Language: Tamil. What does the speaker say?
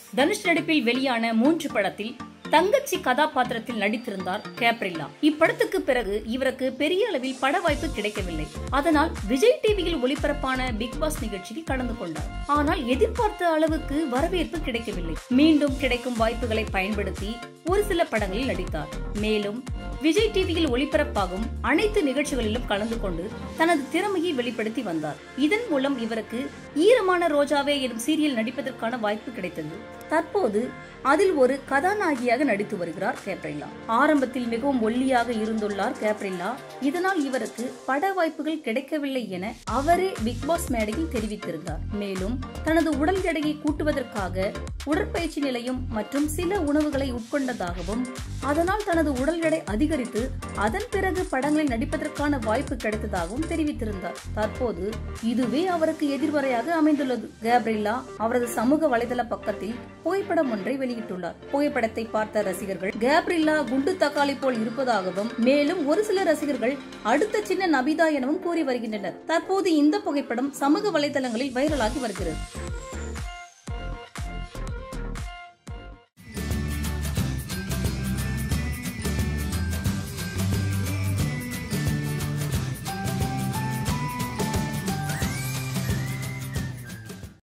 தனுஷ் நடிப்பில் வெளியான மூன்று படத்தில் தங்கச்சி கதாபாத்திரத்தில் நடித்திருந்தார் கேப்ரில்லா இப்படத்துக்கு பிறகு இவருக்கு பெரிய அளவில் பட வாய்ப்பு கிடைக்கவில்லை அதனால் விஜய் டிவியில் ஒளிபரப்பான பிக் பாஸ் நிகழ்ச்சியில் கலந்து கொண்டார் ஆனால் எதிர்பார்த்த அளவுக்கு வரவேற்பு கிடைக்கவில்லை மீண்டும் கிடைக்கும் வாய்ப்புகளை பயன்படுத்தி ஒரு சில படங்களில் நடித்தார் மேலும் விஜய் டிவியில் ஒளிபரப்பாகும் அனைத்து நிகழ்ச்சிகளிலும் கலந்து கொண்டு தனது திறமையை வெளிப்படுத்தி வந்தார் இதன் மூலம் இவருக்கு ஈரமான ரோஜாவே எனும் சீரியல் நடிப்பதற்கான வாய்ப்பு கிடைத்தது தற்போது அதில் ஒரு கதாநாயகியாக நடித்து வருகிறார் கேப்ரில்லா ஆரம்பத்தில் மிகவும் ஒல்லியாக இருந்துள்ளார் கேப்ரில்லா இதனால் இவருக்கு பட வாய்ப்புகள் கிடைக்கவில்லை என அவரே பிக் பாஸ் மேடையில் தெரிவித்திருந்தார் மேலும் தனது உடல் எடையை கூட்டுவதற்காக உடற்பயிற்சி நிலையம் மற்றும் சில உணவுகளை உட்கொண்டதாகவும் அதனால் தனது உடல் எடை அதிகரித்து அதன் பிறகு படங்களில் நடிப்பதற்கான வாய்ப்பு கிடைத்ததாகவும் தெரிவித்திருந்தார் தற்போது இதுவே அவருக்கு எதிர்வரையாக அமைந்துள்ளது கேப்ரில்லா அவரது சமூக வலைதள பக்கத்தில் புகைப்படம் ஒன்றை வெளியிட்டுள்ளார் புகைப்படத்தை பார்த்த ரசிகர்கள் கேப்ரில்லா குண்டு தக்காளி போல் இருப்பதாகவும் மேலும் ஒரு சில ரசிகர்கள் அடுத்த சின்ன நபிதா எனவும் கூறி வருகின்றனர் தற்போது இந்த புகைப்படம் சமூக வலைதளங்களில் வைரலாகி வருகிறது